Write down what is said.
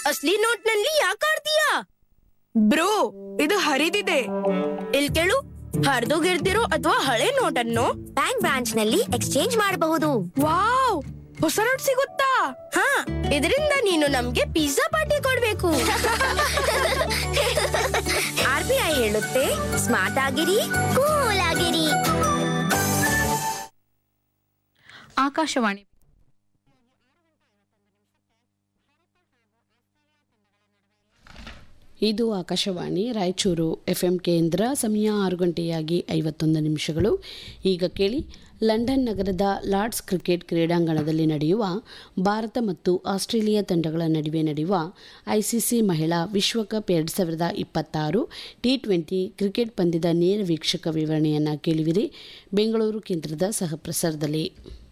ಅಸ್ಲಿ note ನಲ್ಲಿ ಯಾಕೆ ಆಡ್ತೀಯಾ bro ಇದು ಹರಿದಿದೆ ಇಲ್ ಕೇಳು ಹರಿದೋಗಿರ್ದಿರೋ ಅಥವಾ ಹಳೆ ನೋಟನ್ನು ಬ್ಯಾಂಕ್ ಬ್ರಾಂಚ್ ನಲ್ಲಿ ಎಕ್ಸ್ಚೇಂಜ್ ಮಾಡಬಹುದು ವಾವ್ ಹೊಸ ನೋಟ್ ಸಿಗುತ್ತಾ ಹಾ ಇದರಿಂದ ನೀನು ನಮ್ಗೆ ಪಿಜ್ಜಾ ಪಾರ್ಟಿ ಕೊಡ್ಬೇಕು ಆರ್ ಬಿ ಐ ಹೇಳುತ್ತೆ ಸ್ಮಾರ್ಟ್ ಆಗಿರಿ ಕೂಲ್ ಆಗಿರಿ ಆಕಾಶವಾಣಿ ಇದು ಆಕಾಶವಾಣಿ ರಾಯಚೂರು ಎಫ್ ಎಂ ಕೇಂದ್ರ ಸಮಯ ಆರು ಗಂಟೆಯಾಗಿ ಐವತ್ತೊಂದು ನಿಮಿಷಗಳು ಈಗ ಕೇಳಿ ಲಂಡನ್ ನಗರದ ಲಾರ್ಡ್ಸ್ ಕ್ರಿಕೆಟ್ ಕ್ರೀಡಾಂಗಣದಲ್ಲಿ ನಡೆಯುವ ಭಾರತ ಮತ್ತು ಆಸ್ಟ್ರೇಲಿಯಾ ತಂಡಗಳ ನಡುವೆ ನಡೆಯುವ ಐಸಿಸಿ ಮಹಿಳಾ ವಿಶ್ವಕಪ್ ಎರಡು ಸಾವಿರದ ಇಪ್ಪತ್ತಾರು ಟಿ ಟ್ವೆಂಟಿ ಕ್ರಿಕೆಟ್ ಪಂದ್ಯದ ನೇರ ವೀಕ್ಷಕ ವಿವರಣೆಯನ್ನು ಕೇಳುವಿರಿ ಬೆಂಗಳೂರು ಕೇಂದ್ರದ ಸಹ ಪ್ರಸಾರದಲ್ಲಿ